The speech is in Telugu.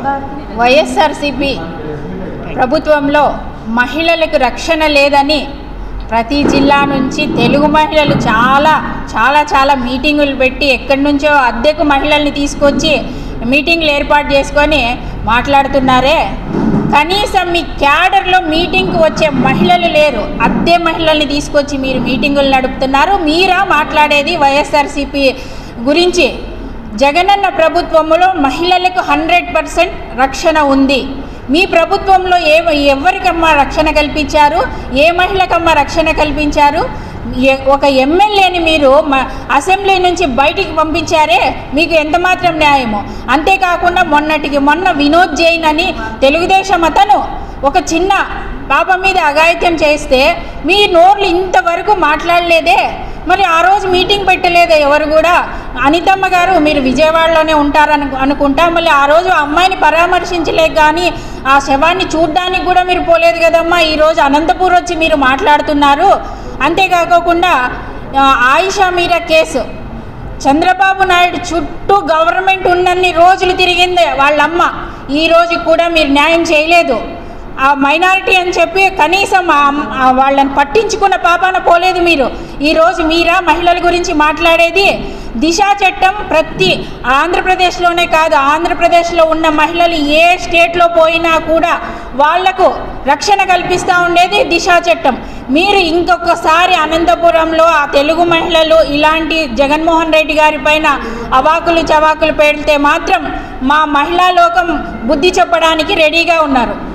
వైఎస్ఆర్సిపి ప్రభుత్వంలో మహిళలకు రక్షణ లేదని ప్రతి జిల్లా నుంచి తెలుగు మహిళలు చాలా చాలా చాలా మీటింగులు పెట్టి ఎక్కడి నుంచో అద్దెకు మహిళల్ని తీసుకొచ్చి మీటింగ్లు ఏర్పాటు చేసుకొని మాట్లాడుతున్నారే కనీసం మీ క్యాడర్లో మీటింగ్కి వచ్చే మహిళలు లేరు అద్దె మహిళల్ని తీసుకొచ్చి మీరు మీటింగులు నడుపుతున్నారు మీరా మాట్లాడేది వైఎస్ఆర్సీపీ గురించి జగనన్న ప్రభుత్వంలో మహిళలకు హండ్రెడ్ పర్సెంట్ రక్షణ ఉంది మీ ప్రభుత్వంలో ఏ ఎవరికమ్మా రక్షణ కల్పించారు ఏ మహిళకమ్మా రక్షణ కల్పించారు ఏ- ఒక ఎమ్మెల్యేని మీరు మ- అసెంబ్లీ నుంచి బయటికి పంపించారే మీకు ఎంత మాత్రం న్యాయము అంతేకాకుండా మొన్నటికి మొన్న వినోద్ జైన్ అని తెలుగుదేశం అతను ఒక చిన్న పాప మీద అఘాయిత్యం చేస్తే మీ నోర్లు ఇంతవరకు మాట్లాడలేదే మరి ఆ రోజు మీటింగ్ పెట్టలేదే ఎవరు కూడా అనితమ్మ గారు మీరు విజయవాడలోనే ఉంటారను అనుకుంటా మళ్ళీ ఆ రోజు ఆ అమ్మాయిని పరామర్శించలేక కానీ ఆ శవాన్ని చూడ్డానికి కూడా మీరు పోలేదు కదమ్మా ఈరోజు అనంతపూర్ వచ్చి మీరు మాట్లాడుతున్నారు అంతేకాకుండా ఆ, ఆయిషా మీరా కేసు చంద్రబాబు నాయుడు చుట్టూ గవర్నమెంట్ ఉన్నన్ని రోజులు తిరిగింది వాళ్ళమ్మ ఈ రోజు కూడా మీరు న్యాయం చేయలేదు ఆ మైనారిటీ అని చెప్పి కనీసం ఆ అమ్- ఆ వాళ్ళని పట్టించుకున్న పాపాన పోలేదు మీరు ఈరోజు మీరా మహిళల గురించి మాట్లాడేది దిశా చట్టం ప్రతి ఆంధ్రప్రదేశ్లోనే కాదు ఆంధ్రప్రదేశ్లో ఉన్న మహిళలు ఏ స్టేట్లో పోయినా కూడా వాళ్లకు రక్షణ కల్పిస్తూ ఉండేది దిశా చట్టం మీరు ఇంకొకసారి అనంతపురంలో ఆ తెలుగు మహిళలు ఇలాంటి జగన్మోహన్ రెడ్డి గారి పైన అవాకులు చవాకులు పెడితే మాత్రం మా మహిళా లోకం బుద్ధి చెప్పడానికి రెడీగా ఉన్నారు